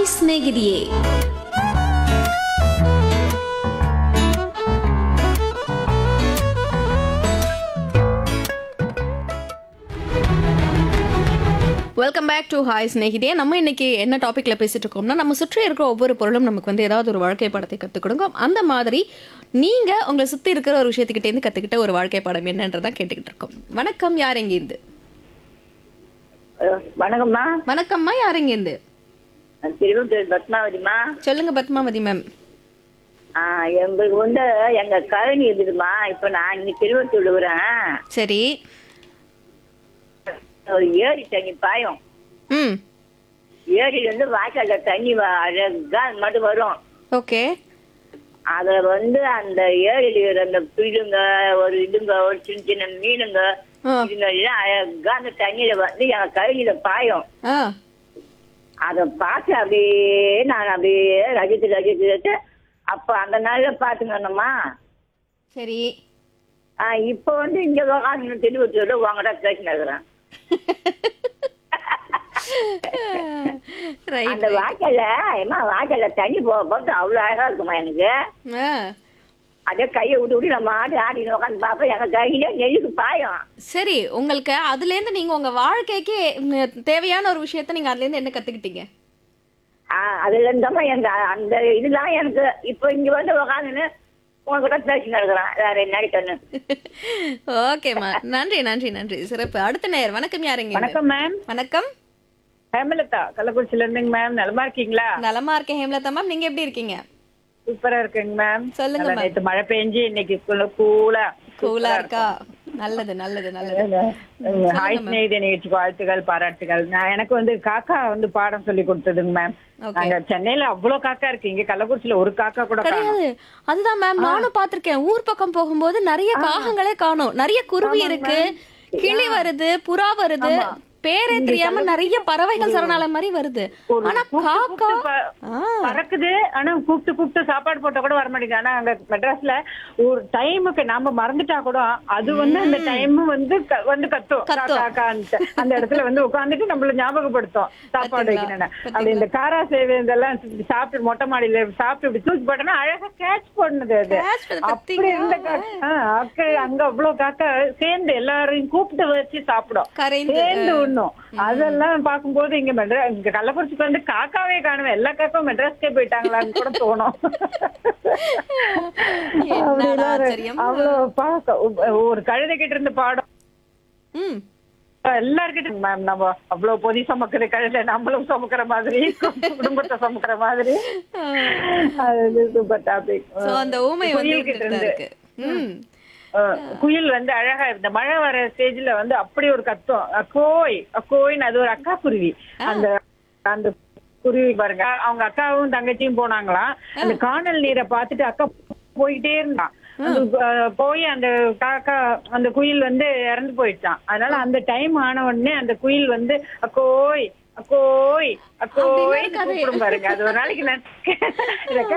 Hi ಸ್ನೇಹಿತೆಯೇ welcome back to hi ஸ்நேகிதே நம்ம இன்னைக்கு என்ன டாபிக்ல பேசிட்டு இருக்கோம்னா நம்ம சுற்றி இருக்கிற ஒவ்வொரு பொருளும் நமக்கு வந்து ஏதாவது ஒரு வாழ்க்கை பாடத்தை கற்றுக் கொடுக்கும் அந்த மாதிரி நீங்க உங்களை சுத்தி இருக்கிற ஒரு விஷயத்துக்கிட்டே இருந்து கத்துக்கிட்ட ஒரு வாழ்க்கை பாடம் என்னன்றதான் கேட்டுக்கிட்டு இருக்கோம் வணக்கம் யார் எங்கேருந்து அஹ் வணக்கம்மா வணக்கம்மா யார் எங்கேருந்து நான் திருவள்ளூர் பத்மாவதிம்மா சொல்லுங்க பத்மாவதி மேம் ஆஹ் எங்களுக்கு வந்து எங்க கழனி இருக்குதுமா இப்ப நான் இங்க திருவள்ளூர் விடுறேன் சரி ஒரு ஏரி தண்ணி பாயும் ம் ஏரியில இருந்து வாய்க்கால்ல தண்ணி வ- அழகா அது மட்டும் வரும் ஓகே அத வந்து அந்த ஏரியில இருக்கிற அந்த பிடுங்க ஒரு இதுங்க ஒரு சின்ன சின்ன மீனுங்க ஆ. இதுங்க எல்லாம் அழகா அந்த தண்ணியில வந்து எங்க கழனியில பாயும் ஆ அத பார்த்து அப்படியே நான் அப்படியே ரசித்து ரசித்து ரசித்து அப்ப அந்த நாள்ல பாத்துக்கணுமா சரி ஆஹ் இப்போ வந்து இங்க உக்காந்து திருவத்தூர்ல உங்ககிட்ட பேசினு இருக்கிறேன் ரைட் அந்த வாய்க்கால ஏமா வாய்க்கால தண்ணி போக போட்டு அவ்வளவு அழகா இருக்குமா எனக்கு ஆ அதே கையை விட்டு விட்டு நம்ம ஆடி ஆடி உட்காந்து பார்ப்போம் எங்க கையில நெல்லுக்கு பாயும் சரி உங்களுக்கு அதுலேருந்து நீங்க உங்க வாழ்க்கைக்கு ம், தேவையான ஒரு விஷயத்த நீங்க அதுலேருந்து என்ன கத்துக்கிட்டீங்க ஆஹ் அதுல இருந்தாமா எங்க அந்த இதுதான் எனக்கு இப்போ இங்க வந்து உக்காந்துன்னு உங்ககிட்ட பேசினு இருக்கிறேன் வேற என்ன கண்ணு ஓகேம்மா நன்றி நன்றி நன்றி சிறப்பு அடுத்த நேர் வணக்கம் யாருங்க வணக்கம் மேம் வணக்கம் ஹேமலதா கள்ளக்குறிச்சில இருந்துங்க மேம் நலமா இருக்கீங்களா நலமா இருக்கேன் ஹேம்லதா மேம் நீங்க எப்படி இருக்கீங்க சூப்பரா இருக்குங்க மேம் சொல்லுங்க நல்லா மேம். நேத்து மழை பெஞ்சு இன்னைக்கு கூலா கூலா இருக்கா நல்லது நல்லது நல்லது ஹாய் ஸ்நேகித நிகழ்ச்சிக்கு வாழ்த்துக்கள் பாராட்டுகள் நான் எனக்கு வந்து காக்கா வந்து பாடம் சொல்லி கொடுத்ததுங்க மேம் Okay. நாங்க சென்னையில அவ்வளவு காக்கா இருக்கு இங்க கள்ளக்குறிச்சியில ஒரு காக்கா கூட காணோம். கிடையாது அதுதான் மேம் நானும் பாத்திருக்கேன் ஊர் பக்கம் போகும்போது நிறைய காகங்களே காணோம் நிறைய குருவி இருக்கு கிளி வருது புறா வருது பேரே தெரியாம நிறைய பறவைகள் சரணாலயம் மாதிரி வருது ஒரு ஆனா கூப்பிட்டு காக்கா கூப்பிட்டு ப- ஆ, பறக்குது ஆனா கூப்பிட்டு கூப்பிட்டு சாப்பாடு போட்டா கூட வர மாட்டேங்குது ஆனா அங்க மெட்ராஸ்ல ஒரு டைமுக்கு நாம மறந்துட்டா கூட அது வந்து அந்த டைம் வந்து க- வந்து கத்தும் கத்தும். காக்கான்ட்டு. அந்த இடத்துல வந்து உட்கார்ந்துட்டு நம்மள ஞாபகப்படுத்தும் சாப்பாடு பாத்தீங்களா? வைக்கணும்னு அப்படி இந்த காரா சேவை இதெல்லாம் சாப்பிட்டு மொட்டை மாடியில சாப்பிட்டு இப்படி தூக்கி போட்டோம்னா அழகா கேட்ச் பண்ணுது அது Catch பண்ணுது, அப்படி பாத்தீங்களா? இருந்த காக்கா ஆ, அக்க- அங்க அவ்வளவு காக்கா சேர்ந்து எல்லாரையும் கூப்பிட்டு வச்சு சாப்பிடும் கரைந்து சேர்ந்து உண்ணும் அதெல்லாம் பார்க்கும்போது இங்க மெட்ரா இங்க கள்ளக்குறிச்சிக்கு வந்து காக்காவே காணுவேன் எல்லா காக்காவும் மெட்ராஸ்க்கே போயிட்டாங்களான்னு கூட தோணும் என்னடா அப்படிலாம் இரு- ஆச்சரியம். அவ்வளவு பார்க்க ஒரு கழுதை கிட்ட இருந்து பாடம் ம் எல்லார்கிட்ட மேம் நம்ம அவ்வளவு பொதி சுமக்குற கழுதை நம்மளும் சுமக்கிற மாதிரி குடும்பத்தை சுமக்கிற மாதிரி அது சூப்பர் டாபிக் சோ அந்த ஊமை வந்து குயில் கிட்ட இப்படித்தான் இருந்து இருக்கு ம் அஹ் குயில் வந்து அழகா இந்த மழை வர ஸ்டேஜ்ல வந்து அப்படி ஒரு கத்தம் அக்கோய் அக்கோயின்னு அது ஒரு அக்கா குருவி அந்த அந்த குருவி பாருங்க அவங்க அக்காவும் தங்கச்சியும் போனாங்களாம் அந்த காணல் நீரை பார்த்துட்டு அக்கா போயிட்டே இருந்தான் அந்த, அஹ், போய் அந்த காக்கா அந்த குயில் வந்து இறந்து போயிடுச்சான் அதனால அந்த டைம் ஆன உடனே அந்த குயில் வந்து அக்கோய் அக்கோய் அக்கோய் இருக்காது. கூப்பிடும் பாருங்க அது ஒரு நாளைக்கு நான் இதை